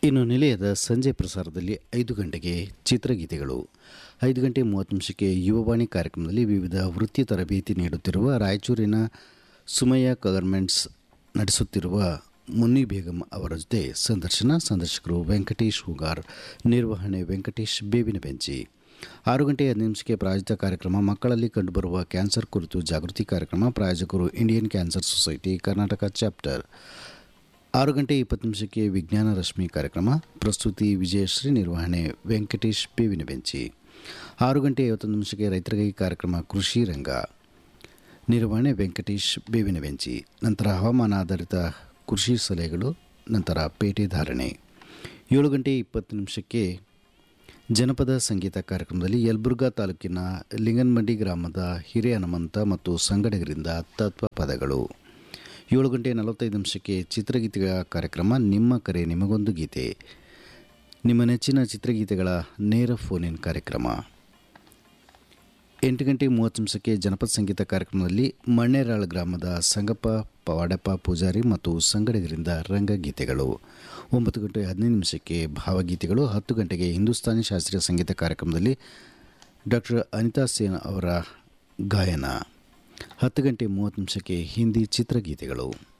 ಇನ್ನು ನಿಲಯದ ಸಂಜೆ ಪ್ರಸಾರದಲ್ಲಿ ಐದು ಗಂಟೆಗೆ ಚಿತ್ರಗೀತೆಗಳು ಐದು ಗಂಟೆ ಮೂವತ್ತು ನಿಮಿಷಕ್ಕೆ ಯುವವಾಣಿ ಕಾರ್ಯಕ್ರಮದಲ್ಲಿ ವಿವಿಧ ವೃತ್ತಿ ತರಬೇತಿ ನೀಡುತ್ತಿರುವ ರಾಯಚೂರಿನ ಸುಮಯ್ಯ ಗವರ್ಮೆಂಟ್ಸ್ ನಡೆಸುತ್ತಿರುವ ಮುನ್ನಿ ಬೇಗಂ ಅವರ ಜೊತೆ ಸಂದರ್ಶನ ಸಂದರ್ಶಕರು ವೆಂಕಟೇಶ್ ಹೂಗಾರ್ ನಿರ್ವಹಣೆ ವೆಂಕಟೇಶ್ ಬೇವಿನ ಬೆಂಚಿ ಆರು ಗಂಟೆ ಹದಿನೈದು ನಿಮಿಷಕ್ಕೆ ಪ್ರಾಯೋಜಿತ ಕಾರ್ಯಕ್ರಮ ಮಕ್ಕಳಲ್ಲಿ ಕಂಡುಬರುವ ಕ್ಯಾನ್ಸರ್ ಕುರಿತು ಜಾಗೃತಿ ಕಾರ್ಯಕ್ರಮ ಪ್ರಾಯೋಜಕರು Indian cancer society Karnataka chapter ಆರು ಗಂಟೆ ಇಪ್ಪತ್ತು ನಿಮಿಷಕ್ಕೆ ವಿಜ್ಞಾನ ರಶ್ಮಿ ಕಾರ್ಯಕ್ರಮ ಪ್ರಸ್ತುತಿ ವಿಜಯಶ್ರೀ ನಿರ್ವಹಣೆ ವೆಂಕಟೇಶ್ ಬೇವಿನ ಬೆಂಚಿ ಆರು ಗಂಟೆ ಐವತ್ತೊಂದು ನಿಮಿಷಕ್ಕೆ ರೈತರಿಗಾಗಿ ಕಾರ್ಯಕ್ರಮ ಕೃಷಿ ರಂಗ ನಿರ್ವಹಣೆ ವೆಂಕಟೇಶ್ ಬೇವಿನ ಬೆಂಚಿ ನಂತರ ಹವಾಮಾನ ಆಧಾರಿತ ಕೃಷಿ ಸಲಹೆಗಳು ನಂತರ ಪೇಟೆ ಧಾರಣೆ ಏಳು ಗಂಟೆ ಇಪ್ಪತ್ತು ನಿಮಿಷಕ್ಕೆ ಜನಪದ ಸಂಗೀತ ಕಾರ್ಯಕ್ರಮದಲ್ಲಿ ಯಲಬುರ್ಗಾ ತಾಲೂಕಿನ ಲಿಂಗನಮಂಡಿ ಗ್ರಾಮದ ಹಿರಿಯ ಹನುಮಂತ ಮತ್ತು ಸಂಗಡಿಗರಿಂದ ತತ್ವ ಪದಗಳು ಏಳು ಗಂಟೆ ನಲವತ್ತೈದು ನಿಮಿಷಕ್ಕೆ ಚಿತ್ರಗೀತೆಗಳ ಕಾರ್ಯಕ್ರಮ ನಿಮ್ಮ ಕರೆ ನಿಮಗೊಂದು ಗೀತೆ ನಿಮ್ಮ ನೆಚ್ಚಿನ ಚಿತ್ರಗೀತೆಗಳ ನೇರ ಫೋನ್ ಇನ್ ಕಾರ್ಯಕ್ರಮ ಎಂಟು ಗಂಟೆ ಮೂವತ್ತು ನಿಮಿಷಕ್ಕೆ ಜನಪದ ಸಂಗೀತ ಕಾರ್ಯಕ್ರಮದಲ್ಲಿ ಮಣ್ಣೇರಾಳ್ ಗ್ರಾಮದ ಸಂಗಪ್ಪ ಪವಾಡಪ್ಪ ಪೂಜಾರಿ ಮತ್ತು ಸಂಗಡಿಗರಿಂದ ರಂಗಗೀತೆಗಳು ಒಂಬತ್ತು ಗಂಟೆ ಹದಿನೈದು ನಿಮಿಷಕ್ಕೆ ಭಾವಗೀತೆಗಳು ಹತ್ತು ಗಂಟೆಗೆ ಹಿಂದೂಸ್ತಾನಿ ಶಾಸ್ತ್ರೀಯ ಸಂಗೀತ ಕಾರ್ಯಕ್ರಮದಲ್ಲಿ ಡಾಕ್ಟರ್ ಅನಿತಾ ಸೇನ್ ಅವರ ಗಾಯನ ಹತ್ತು ಗಂಟೆ ಮೂವತ್ತು ನಿಮಿಷಕ್ಕೆ ಹಿಂದಿ ಚಿತ್ರಗೀತೆಗಳು